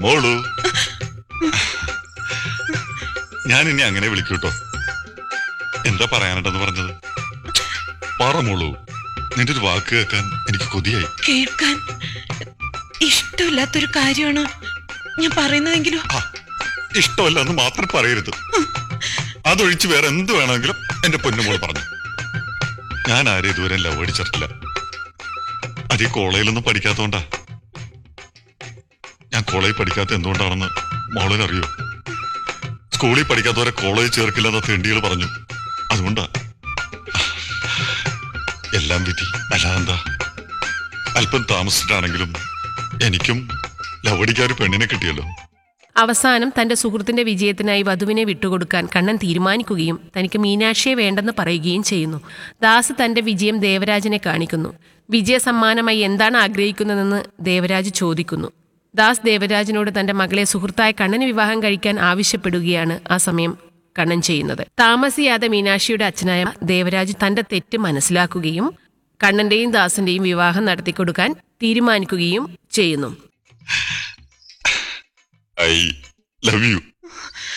മോളു ഞാൻ ഇനി അങ്ങനെ വിളിക്കൂട്ടോ എന്താ പറയാനുണ്ടെന്ന് പറഞ്ഞത് പറ മോളു നിന്റെ ഒരു വാക്ക് കേൾക്കാൻ എനിക്ക് കൊതിയായി കേൾക്കാൻ ഇഷ്ടമില്ലാത്തൊരു കാര്യമാണ് ഞാൻ പറയുന്നതെങ്കിലും ആ ഇഷ്ടമല്ല എന്ന് മാത്രം പറയരുത് അതൊഴിച്ച് വേറെ എന്ത് വേണമെങ്കിലും എന്റെ പൊന്നുമോൾ പറഞ്ഞു ഞാൻ ആരും ഇതുവരെ ലവ് അടിച്ചിട്ടില്ല അത് ഈ കോളേജിലൊന്നും പഠിക്കാത്തോണ്ടാ ഞാൻ കോളേജിൽ പഠിക്കാത്ത എന്തുകൊണ്ടാണെന്ന് മോളിനറിയോ സ്കൂളിൽ പഠിക്കാത്തവരെ കോളേജ് ചേർക്കില്ലെന്ന തെണ്ടികൾ പറഞ്ഞു അതുകൊണ്ടാ എല്ലാം വിധി അല്ലാതെന്താ അല്പം താമസിച്ചിട്ടാണെങ്കിലും എനിക്കും ലവ് അടിക്കാൻ ഒരു പെണ്ണിനെ കിട്ടിയല്ലോ അവസാനം തന്റെ സുഹൃത്തിന്റെ വിജയത്തിനായി വധുവിനെ വിട്ടുകൊടുക്കാൻ കണ്ണൻ തീരുമാനിക്കുകയും തനിക്ക് മീനാക്ഷിയെ വേണ്ടെന്ന് പറയുകയും ചെയ്യുന്നു ദാസ് തന്റെ വിജയം ദേവരാജിനെ കാണിക്കുന്നു വിജയ സമ്മാനമായി എന്താണ് ആഗ്രഹിക്കുന്നതെന്ന് ദേവരാജ് ചോദിക്കുന്നു ദാസ് ദേവരാജിനോട് തന്റെ മകളെ സുഹൃത്തായ കണ്ണന് വിവാഹം കഴിക്കാൻ ആവശ്യപ്പെടുകയാണ് ആ സമയം കണ്ണൻ ചെയ്യുന്നത് താമസിയാതെ മീനാക്ഷിയുടെ അച്ഛനായ ദേവരാജ് തന്റെ തെറ്റ് മനസ്സിലാക്കുകയും കണ്ണന്റെയും ദാസിന്റെയും വിവാഹം നടത്തിക്കൊടുക്കാൻ തീരുമാനിക്കുകയും ചെയ്യുന്നു ഐ ലവ് യു